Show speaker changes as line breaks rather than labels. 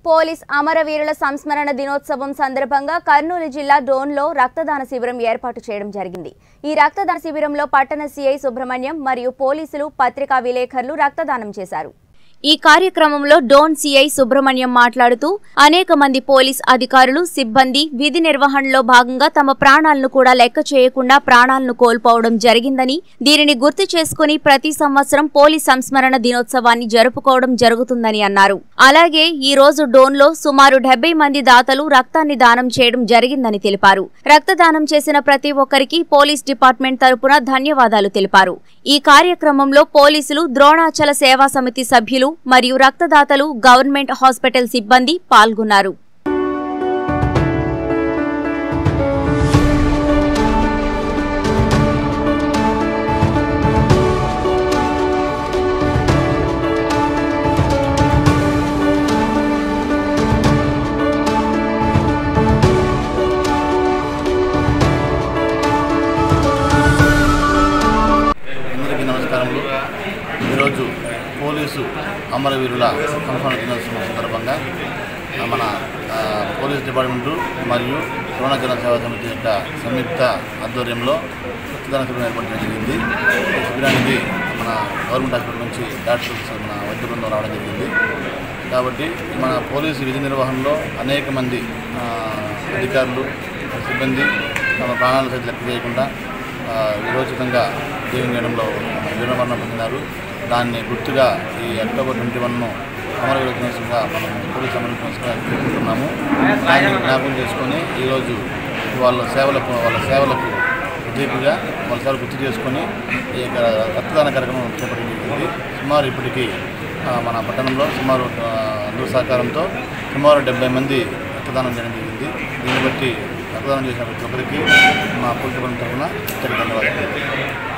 police అమరవీరుల సంస్మరణ దినోత్సవం సందర్భంగా కర్నూలు జిల్లా డోన్లో రక్తదాన శిబిరం ఏర్పాటు చేయడం జరిగింది ఈ రక్తదాన శిబిరంలో పట్టణ సీఐ సుబ్రహ్మణ్యం మరియు పోలీసులు పత్రికా విలేకరులు రక్తదానం చేశారు ఈ కార్యక్రమంలో డోన్ సిఐ సుబ్రహ్మణ్యం మాట్లాడుతూ అనేక మంది పోలీస్ అధికారులు సిబ్బంది విధి నిర్వహణలో భాగంగా తమ ప్రాణాలను కూడా లెక్క చేయకుండా ప్రాణాలను కోల్పోవడం జరిగిందని దీనిని గుర్తు చేసుకుని ప్రతి సంవత్సరం పోలీస్ సంస్మరణ దినోత్సవాన్ని జరుపుకోవడం జరుగుతుందని అన్నారు అలాగే ఈ రోజు డోన్లో సుమారు డెబ్బై మంది దాతలు రక్తాన్ని దానం చేయడం జరిగిందని తెలిపారు రక్తదానం చేసిన ప్రతి ఒక్కరికి పోలీస్ డిపార్ట్మెంట్ తరపున ధన్యవాదాలు తెలిపారు ఈ కార్యక్రమంలో పోలీసులు ద్రోణాచల సేవా సమితి సభ్యులు మరియు రక్తదాతలు గవర్నమెంట్ హాస్పిటల్ సిబ్బంది పాల్గొన్నారు
అందరికీ నమస్కారములు ఈరోజు పోలీసు అమరవీరుల సంస్మరణ దినోత్సవం సందర్భంగా ఆ, మన ఆ, పోలీస్ డిపార్ట్మెంటు మరియు ద్రోణాచల సేవా సమితి యొక్క సంయుక్త ఆధ్వర్యంలో రక్తదాన శిబిరం ఏర్పాటు చేయడం జరిగింది ఈ శిబిరానికి మన గవర్నమెంట్ హాస్పిటల్ నుంచి డాక్టర్స్ మన వైద్య బృందం రావడం జరిగింది కాబట్టి మన పోలీసు విధి నిర్వహణలో అనేక మంది ఆ, అధికారులు సిబ్బంది తమ ప్రాణాలు సైతం లెక్క చేయకుండా ఆ, విరోచితంగా జీవన చేయడంలో వీరమరణం పొందినారు దాన్ని గుర్తుగా ఈ అక్టోబర్ ట్వంటీ వన్ను అమరవీర దినోత్సవంగా మనం పోలీస్ అమర దినోత్సవంగా జరుపుకుంటున్నాము దాన్ని జ్ఞాపకం చేసుకొని ఈరోజు వాళ్ళ సేవలకు వాళ్ళ సేవలకు ప్రతీకగా వాళ్ళ సేవలు గుర్తు చేసుకొని ఈ యొక్క రక్తదాన కార్యక్రమం చేపట్టడం జరిగింది సుమారు ఇప్పటికీ ఆ, మన పట్టణంలో సుమారు ఆ, అందరూ సహకారంతో సుమారు డెబ్బై మంది రక్తదానం చేయడం జరిగింది దీన్ని బట్టి రక్తదానం చేసిన ప్రతి ఒక్కరికి మా పోలీసు డిపార్ట్మెంట్ తరఫున ప్రత్యేక ధన్యవాదాలు